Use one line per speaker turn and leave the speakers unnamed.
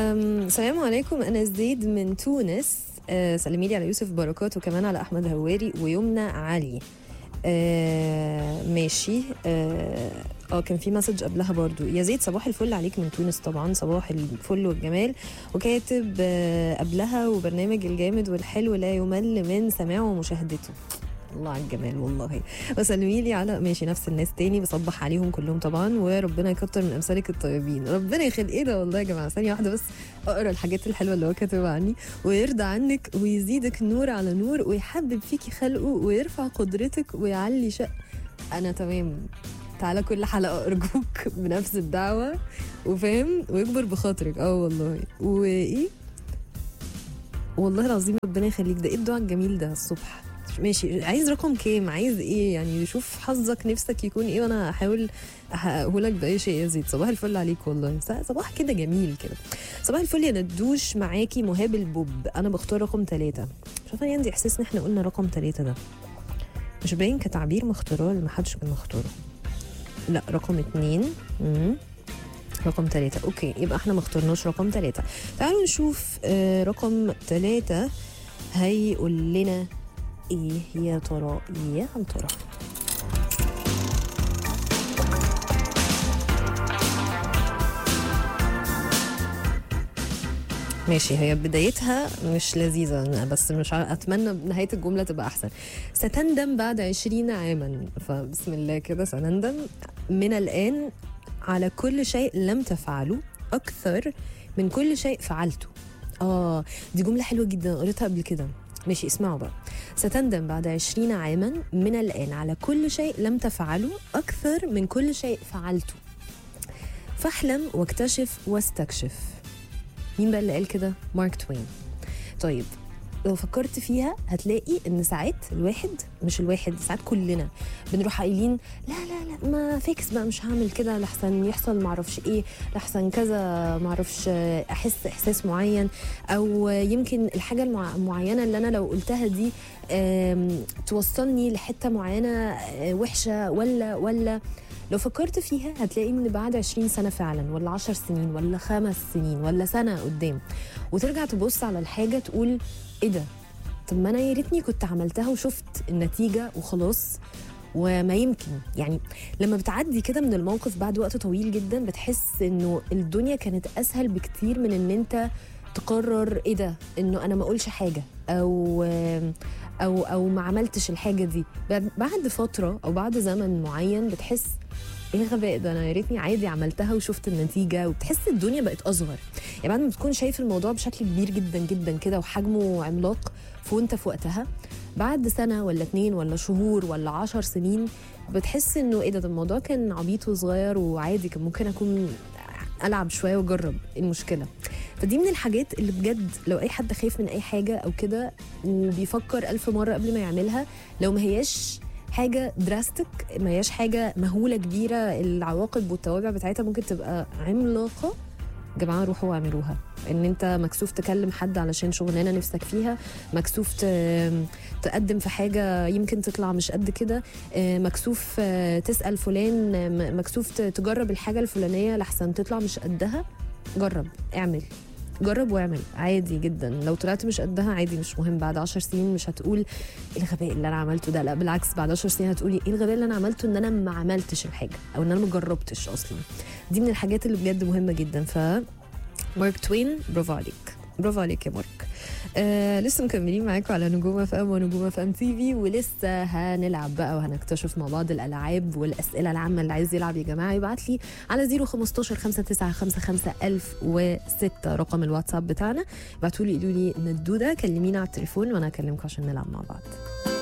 أم، السلام عليكم انا زيد من تونس أه سلمي لي على يوسف بركات وكمان على احمد هواري ويمنى علي أه ماشي اه آه، كان في مسج قبلها برضو يا زيد صباح الفل عليك من تونس طبعا صباح الفل والجمال وكاتب آه، قبلها وبرنامج الجامد والحلو لا يمل من سماعه ومشاهدته الله على الجمال والله وسلمي لي على ماشي نفس الناس تاني بصبح عليهم كلهم طبعا وربنا يكتر من امثالك الطيبين ربنا يخلق ايه ده والله يا جماعه ثانيه واحده بس اقرا الحاجات الحلوه اللي هو كاتبها عني ويرضى عنك ويزيدك نور على نور ويحبب فيكي خلقه ويرفع قدرتك ويعلي شأ انا تمام تعالى كل حلقه ارجوك بنفس الدعوه وفاهم ويكبر بخاطرك اه والله وايه والله العظيم ربنا يخليك ده ايه الدعاء الجميل ده الصبح ماشي عايز رقم كام عايز ايه يعني شوف حظك نفسك يكون ايه وانا هحاول احققه لك باي شيء يا زيد صباح الفل عليك والله س- صباح كده جميل كده صباح الفل يا ندوش معاكي مهاب البوب انا بختار رقم ثلاثة مش عارفه عندي احساس ان احنا قلنا رقم ثلاثة ده مش باين كتعبير مختاره ولا محدش كان مختاره لا رقم اتنين مم. رقم ثلاثة اوكي يبقى احنا ما اخترناش رقم ثلاثة تعالوا نشوف آه رقم ثلاثة هيقول لنا ايه يا ترى يا عم ترى ماشي هي بدايتها مش لذيذة أنا بس مش عارف أتمنى نهاية الجملة تبقى أحسن ستندم بعد عشرين عاما فبسم الله كده سنندم من الآن على كل شيء لم تفعله أكثر من كل شيء فعلته آه دي جملة حلوة جدا قريتها قبل كده ماشي اسمعوا بقى ستندم بعد عشرين عاما من الآن على كل شيء لم تفعله أكثر من كل شيء فعلته فاحلم واكتشف واستكشف مين بقى اللي قال كده مارك توين طيب لو فكرت فيها هتلاقي ان ساعات الواحد مش الواحد ساعات كلنا بنروح قايلين لا لا لا ما فيكس بقى مش هعمل كده لحسن يحصل معرفش ايه لحسن كذا معرفش احس احساس معين او يمكن الحاجه المع- المعينه اللي انا لو قلتها دي آم، توصلني لحته معينه آه، وحشه ولا ولا لو فكرت فيها هتلاقي ان بعد 20 سنه فعلا ولا 10 سنين ولا خمس سنين ولا سنه قدام وترجع تبص على الحاجه تقول ايه ده طب ما انا يا ريتني كنت عملتها وشفت النتيجه وخلاص وما يمكن يعني لما بتعدي كده من الموقف بعد وقت طويل جدا بتحس انه الدنيا كانت اسهل بكتير من ان انت تقرر ايه ده انه انا ما اقولش حاجه او او او ما عملتش الحاجه دي بعد- بعد فتره او بعد زمن معين بتحس ايه الغباء ده انا يا ريتني عادي عملتها وشفت النتيجه وبتحس الدنيا بقت اصغر يعني بعد ما تكون شايف الموضوع بشكل كبير جدا جدا كده وحجمه عملاق فوانت في وقتها بعد سنه ولا اتنين ولا شهور ولا عشر سنين بتحس انه ايه ده ده الموضوع كان عبيط وصغير وعادي كان ممكن اكون العب شويه واجرب إيه المشكله فدي من الحاجات اللي بجد لو اي حد خايف من اي حاجه او كده وبيفكر ألف مره قبل ما يعملها لو ما هياش حاجه دراستك ما هياش حاجه مهوله كبيره العواقب والتوابع بتاعتها ممكن تبقى عملاقه جماعه روحوا واعملوها ان انت مكسوف تكلم حد علشان شغلانه نفسك فيها مكسوف ت- تقدم في حاجه يمكن تطلع مش قد كده آه، مكسوف آه، تسال فلان آه، م- مكسوف ت- تجرب الحاجه الفلانيه لحسن تطلع مش قدها جرب اعمل جرب واعمل عادي جدا لو طلعت مش قدها عادي مش مهم بعد عشر سنين مش هتقول ايه الغباء اللي انا عملته ده لا بالعكس بعد عشر سنين هتقولي ايه الغباء اللي انا عملته ان انا ما عملتش الحاجه او ان انا ما جربتش اصلا دي من الحاجات اللي بجد مهمه جدا ف مارك توين برافو عليك برافو عليك يا مارك آه لسه مكملين معاكم على نجوم اف ام ونجوم اف ام تي في ولسه هنلعب بقى وهنكتشف مع بعض الالعاب والاسئله العامه اللي عايز يلعب يا جماعه يبعت لي على 015 5955 1006 رقم الواتساب بتاعنا ابعتوا لي قولوا لي ندوده كلمينا على التليفون وانا اكلمكم عشان نلعب مع بعض